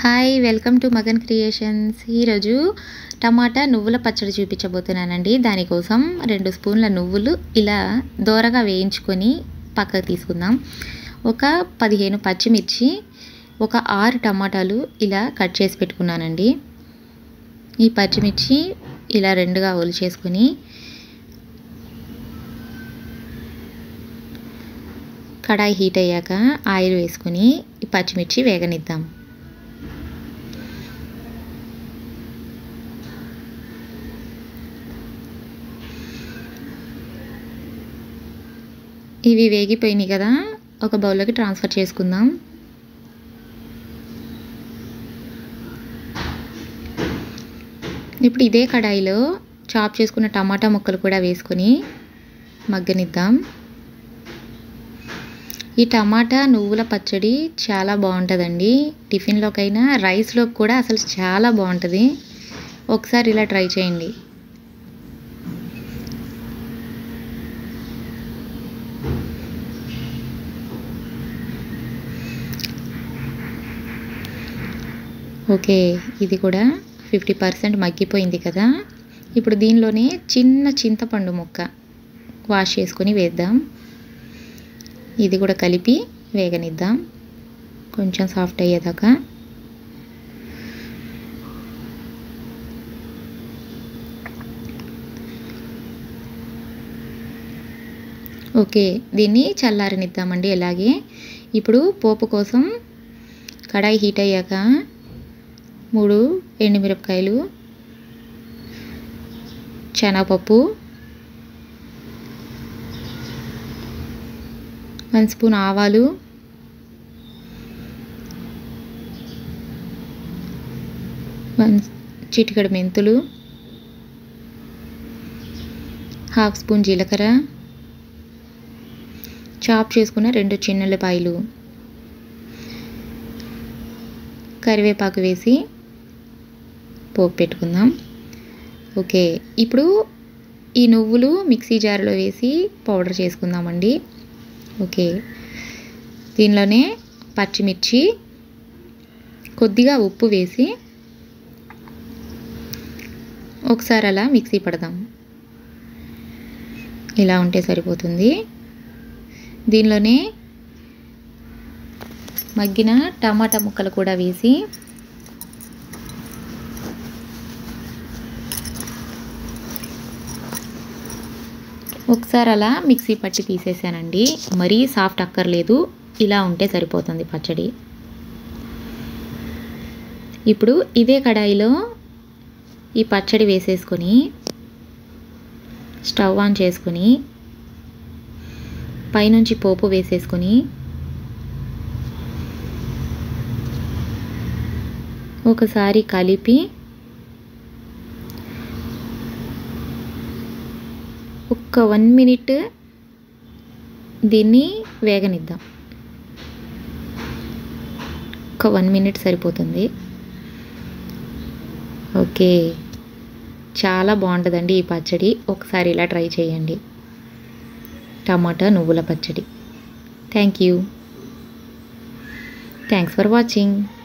hi welcome to Magan creations ఈరోజు tomato నువ్వుల పచ్చడి చూపించబోతున్నానండి దానికోసం రెండు స్పూన్ల నువ్వులు ఇలా దోరగా వేయించుకొని పక్కకు తీసుకుందాం ఒక పదిహేను పచ్చిమిర్చి ఒక ఆరు టమాటాలు ఇలా కట్ చేసి పెట్టుకున్నానండి ఈ పచ్చిమిర్చి ఇలా రెండుగా ఒలిచేసుకొని కడాయి హీట్ అయ్యాక ఆయిల్ వేసుకొని ఈ పచ్చిమిర్చి వేగనిద్దాం ఇవి వేగిపోయినాయి కదా ఒక బౌల్లోకి ట్రాన్స్ఫర్ చేసుకుందాం ఇప్పుడు ఇదే కడాయిలో చాప్ చేసుకున్న టమాటా ముక్కలు కూడా వేసుకొని మగ్గనిద్దాం ఈ టమాటా నువ్వుల పచ్చడి చాలా బాగుంటుందండి టిఫిన్లోకైనా రైస్లోకి కూడా అసలు చాలా బాగుంటుంది ఒకసారి ఇలా ట్రై చేయండి ఓకే ఇది కూడా ఫిఫ్టీ పర్సెంట్ మగ్గిపోయింది కదా ఇప్పుడు దీనిలోనే చిన్న చింతపండు ముక్క వాష్ చేసుకొని వేద్దాం ఇది కూడా కలిపి వేగనిద్దాం కొంచెం సాఫ్ట్ అయ్యేదాకా ఓకే దీన్ని చల్లారనిద్దామండి అలాగే ఇప్పుడు పోపు కోసం కడాయి హీట్ అయ్యాక మూడు ఎండుమిరపకాయలు శనగపప్పు వన్ స్పూన్ ఆవాలు వన్ చిటికడ మెంతులు హాఫ్ స్పూన్ జీలకర్ర చాప్ చేసుకున్న రెండు చిన్నులపాయలు కరివేపాకు వేసి పోపు పెట్టుకుందాం ఓకే ఇప్పుడు ఈ నువ్వులు మిక్సీ జార్లో వేసి పౌడర్ చేసుకుందామండి ఓకే దీనిలోనే పచ్చిమిర్చి కొద్దిగా ఉప్పు వేసి ఒకసారి అలా మిక్సీ పడదాం ఇలా ఉంటే సరిపోతుంది దీనిలోనే మగ్గిన టమాటా ముక్కలు కూడా వేసి ఒకసారి అలా మిక్సీ పట్టి తీసేసానండి మరీ సాఫ్ట్ అక్కర్లేదు ఇలా ఉంటే సరిపోతుంది పచ్చడి ఇప్పుడు ఇదే కడాయిలో ఈ పచ్చడి వేసేసుకొని స్టవ్ ఆన్ చేసుకొని పైనుంచి పోపు వేసేసుకొని ఒకసారి కలిపి ఒక్క వన్ మినిట్ దీన్ని వేగనిద్దాం ఒక వన్ మినిట్ సరిపోతుంది ఓకే చాలా బాగుంటుందండి ఈ పచ్చడి ఒకసారి ఇలా ట్రై చేయండి టమాటా నువ్వుల పచ్చడి thank you thanks for watching